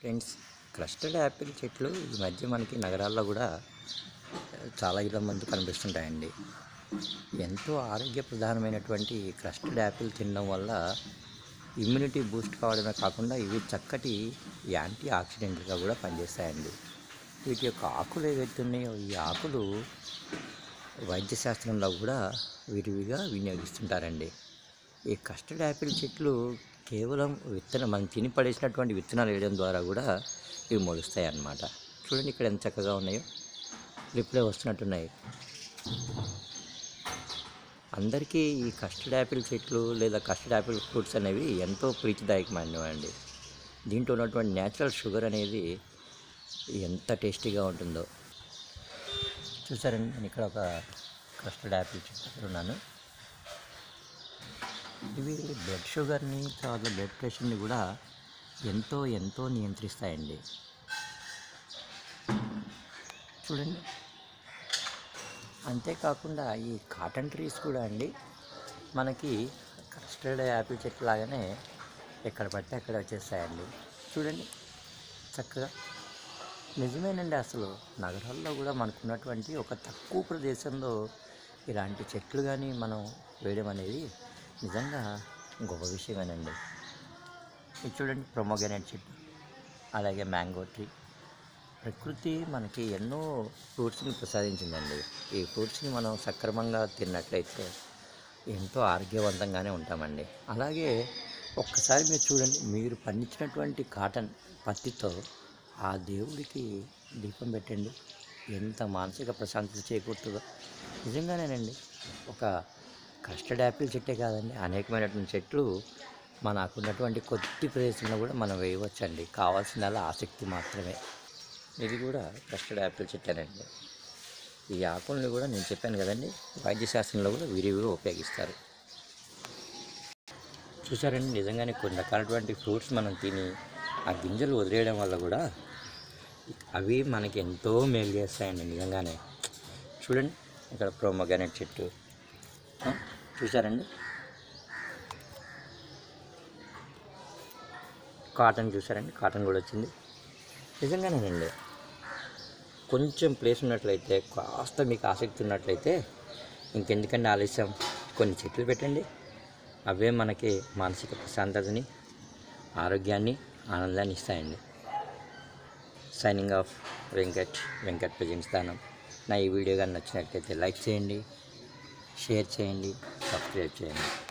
friends custard Apple చెట్లు ఈ మధ్య మనకి నగరాల్లో కూడా చాలా ఇళ్ళ మంది కనిపిస్తుంటాయండి ఎంతో ఆరోగ్య ప్రధానమైనటువంటి క్రస్టర్డ్ యాపిల్ తినడం వల్ల ఇమ్యూనిటీ బూస్ట్ కావడమే కాకుండా ఇవి చక్కటి యాంటీ ఆక్సిడెంట్గా కూడా పనిచేస్తాయండి వీటి యొక్క ఆకులు ఏవైతే ఉన్నాయో ఈ ఆకులు వైద్యశాస్త్రంలో కూడా విరివిగా వినియోగిస్తుంటారండి ఈ కస్టర్డ్ యాపిల్ చెట్లు కేవలం విత్తనం మనం తిని పడేసినటువంటి విత్తనాలు వేయడం ద్వారా కూడా ఇవి మొలుస్తాయి అన్నమాట చూడండి ఇక్కడ ఎంత చక్కగా ఉన్నాయో రిప్లై వస్తున్నట్టున్నాయి అందరికీ ఈ కస్టర్డ్ యాపిల్ చెట్లు లేదా కస్టర్డ్ యాపిల్ ఫ్రూట్స్ అనేవి ఎంతో ప్రీతిదాయకమైనవండి దీంట్లో ఉన్నటువంటి న్యాచురల్ షుగర్ అనేది ఎంత టేస్టీగా ఉంటుందో చూసారండి నేను ఇక్కడ ఒక కస్టర్డ్ యాపిల్ చెట్టు దగ్గర ఉన్నాను ఇవి బ్లడ్ షుగర్ని తర్వాత బ్లడ్ ప్రెషర్ని కూడా ఎంతో ఎంతో నియంత్రిస్తాయండి చూడండి అంతేకాకుండా ఈ కాటన్ ట్రీస్ కూడా అండి మనకి కస్టర్డ్ యాపిల్ చెట్టు లాగానే ఎక్కడ పడితే అక్కడ వచ్చేస్తాయండి చూడండి చక్కగా నిజమేనండి అసలు నగరాల్లో కూడా మనకున్నటువంటి ఒక తక్కువ ప్రదేశంలో ఇలాంటి చెట్లు కానీ మనం వేయడం అనేది నిజంగా గొప్ప విషయమేనండి ఇది చూడండి ప్రొమోగనేట్ చెట్టు అలాగే మ్యాంగో ట్రీ ప్రకృతి మనకి ఎన్నో ఫ్రూట్స్ని ప్రసాదించిందండి ఈ ఫ్రూట్స్ని మనం సక్రమంగా తిన్నట్లయితే ఎంతో ఆరోగ్యవంతంగానే ఉంటామండి అలాగే ఒక్కసారి మీరు చూడండి మీరు పండించినటువంటి కాటన్ పత్తితో ఆ దేవుడికి దీపం పెట్టండి ఎంత మానసిక ప్రశాంతత చేకూరుతుందో నిజంగానేనండి ఒక కస్టర్డ్ యాపిల్ చెట్టే కాదండి అనేకమైనటువంటి చెట్లు మనకున్నటువంటి కొద్ది ప్రదేశంలో కూడా మనం వేయవచ్చండి కావాల్సిన ఆసక్తి మాత్రమే ఇది కూడా కస్టర్డ్ యాపిల్ చెట్టేనండి ఈ ఆకుల్ని కూడా నేను చెప్పాను కదండి వైద్యశాస్త్రంలో కూడా విరివిగా ఉపయోగిస్తారు చూసారండి నిజంగానే కొన్ని రకాలటువంటి ఫ్రూట్స్ మనం తిని ఆ గింజలు వదిలేయడం వల్ల కూడా అవి మనకి ఎంతో మేలు చేస్తాయండి నిజంగానే చూడండి ఇక్కడ ప్రోమోగానెట్ చెట్టు ఆ, చూసారండి కాటన్ చూసారండి కాటన్ కూడా వచ్చింది నిజంగానేనండి కొంచెం ప్లేస్ ఉన్నట్లయితే కాస్త మీకు ఆసక్తి ఉన్నట్లయితే ఇంకెందుకండి ఆలస్యం కొన్ని చెట్లు పెట్టండి అవే మనకి మానసిక ప్రశాంతతని ఆరోగ్యాన్ని ఆనందాన్ని ఇస్తాయండి signing off Venkat Venkat present స్థానం నా ఈ వీడియో కానీ నచ్చినట్లయితే లైక్ చేయండి షేర్ చేయండి సబ్స్క్రైబ్ చేయండి